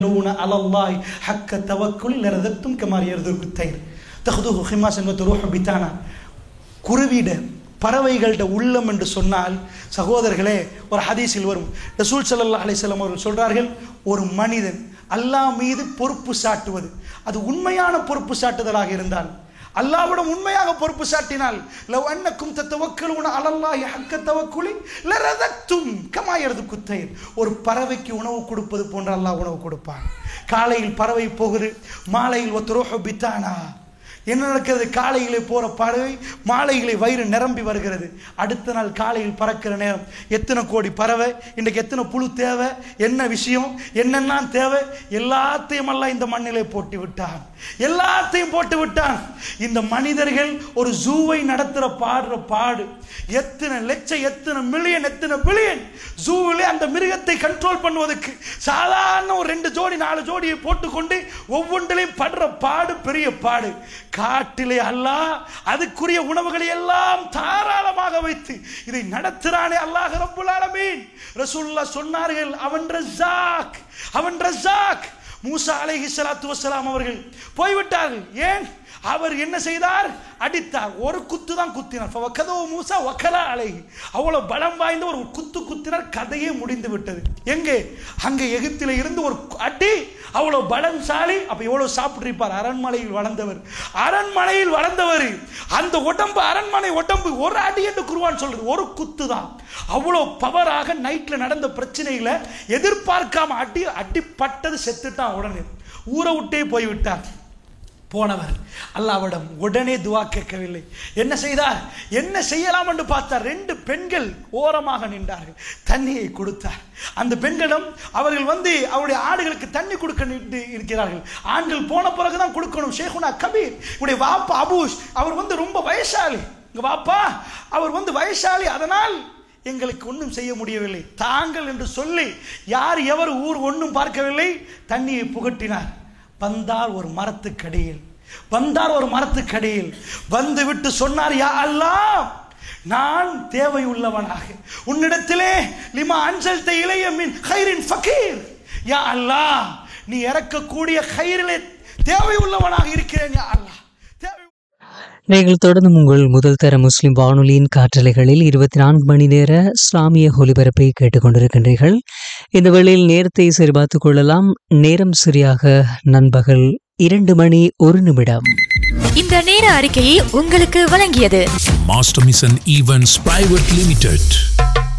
يتوكلون على الله حق التوكل لرزقتم كما يرزق الطير تخذوه خماسا وتروح بتانا குருவிட பறவைகள்ட உள்ளம் என்று சொன்னால் சகோதரர்களே ஒரு ஹதீஸில் வரும் ரசூல் ஸல்லல்லாஹு அலைஹி வஸல்லம் அவர்கள் சொல்றார்கள் ஒரு மனிதன் அல்லாஹ் மீது பொறுப்பு சாட்டுவது அது உண்மையான பொறுப்பு சாட்டுதலாக இருந்தால் அல்லாஹ்விடம் உண்மையாக பொறுப்பு சாட்டினால் லவ் அன்னக்கும் தத்தவக்கலுன அலல்லாஹி ஹக்க தவக்குலி லரதக்தும் கமா யர்துக்கு தயிர் ஒரு பறவைக்கு உணவு கொடுப்பது போன்ற அல்லாஹ் உணவு கொடுப்பான் காலையில் பறவை போகுது மாலையில் ஒத்துரோஹ பித்தானா என்ன நடக்கிறது காலையிலே போற பறவை மாலையிலே வயிறு நிரம்பி வருகிறது அடுத்த நாள் காலையில் பறக்கிற நேரம் எத்தனை கோடி பறவை இன்றைக்கு எத்தனை புழு தேவை என்ன விஷயம் என்னெல்லாம் தேவை எல்லாத்தையும் எல்லாம் இந்த மண்ணிலே போட்டு விட்டான் எல்லாத்தையும் போட்டு விட்டான் இந்த மனிதர்கள் ஒரு ஜூவை நடத்துற பாடுற பாடு எத்தனை லட்சம் எத்தனை மில்லியன் எத்தனை பில்லியன் ஜூவிலே அந்த மிருகத்தை கண்ட்ரோல் பண்ணுவதற்கு சாதாரண ஒரு ரெண்டு ஜோடி நாலு ஜோடியை போட்டுக்கொண்டு ஒவ்வொன்றிலையும் படுற பாடு பெரிய பாடு காட்டிலே அல்லாஹ் அதுக்குரிய உணவுகளை எல்லாம் தாராளமாக வைத்து இதை நடத்துறானே அல்லாஹ் ரப்புல் ஆலமீன் ரசூலுல்லாஹ் சொன்னார்கள் அவன் ரஸாக் அவன் ரஸாக் மூசா அலைஹி ஸலாத்து வஸலாம் அவர்கள் போய்விட்டார்கள் ஏன் அவர் என்ன செய்தார் அடித்தார் ஒரு குத்து தான் குத்தினார் வக்கதோ மூசா வக்கலா அலைஹி அவ்வளவு பலம் வாய்ந்த ஒரு குத்து குத்தினார் கதையே முடிந்து விட்டது எங்கே அங்கே எகிப்தில இருந்து ஒரு அடி அவ்வளவு பலம்சாலி அப்ப எவ்வளவு சாப்பிட்டிருப்பார் அரண்மனையில் வளர்ந்தவர் அரண்மனையில் வளர்ந்தவர் அந்த உடம்பு அரண்மனை உடம்பு ஒரு அடி என்று குருவான் சொல்றது ஒரு குத்து தான் அவ்வளோ பவராக நைட்ல நடந்த பிரச்சனையில எதிர்பார்க்காம அடி அடிப்பட்டது செத்துட்டான் உடனே ஊரை விட்டே போய்விட்டார் போனவர் அல்லாவிடம் உடனே துவா கேட்கவில்லை என்ன செய்தார் என்ன செய்யலாம் என்று பார்த்தார் ரெண்டு பெண்கள் ஓரமாக நின்றார்கள் தண்ணியை கொடுத்தார் அந்த பெண்களிடம் அவர்கள் வந்து அவருடைய ஆடுகளுக்கு தண்ணி கொடுக்க நின்று இருக்கிறார்கள் ஆண்கள் போன பிறகுதான் கொடுக்கணும் ஷேகுனா கபீர் உடைய வாப்பா அபூஷ் அவர் வந்து ரொம்ப வயசாளி இங்க வாப்பா அவர் வந்து வயசாளி அதனால் எங்களுக்கு ஒன்றும் செய்ய முடியவில்லை தாங்கள் என்று சொல்லி யார் எவர் ஊர் ஒன்றும் பார்க்கவில்லை தண்ணியை புகட்டினார் வந்தார் ஒரு மரத்துக்கடியில் வந்தார் ஒரு மரத்துக்கடியில் வந்து விட்டு சொன்னார் யா அல்லாஹ் நான் தேவை உள்ளவனாக உன்னிடத்திலே லிமா அஞ்சல் இளைய மின் ஹைரின் ஃபகீர் யா அல்லாஹ் நீ இறக்கக்கூடிய ஹைரிலே தேவை உள்ளவனாக இருக்கிறேன் யா அல்லாஹ் தேவை நீங்கள் தொடர்ந்து உங்கள் முதல் தர முஸ்லிம் வானொலியின் காற்றலைகளில் இருபத்தி நான்கு மணி நேர இஸ்லாமிய ஒலிபரப்பை கேட்டுக்கொண்டிருக்கின்றீர்கள் இந்த வேளையில் நேரத்தை சரிபார்த்துக் கொள்ளலாம் நேரம் சரியாக நண்பகல் இரண்டு மணி ஒரு நிமிடம் இந்த நேர அறிக்கையை உங்களுக்கு வழங்கியது Master Mission Events Private Limited.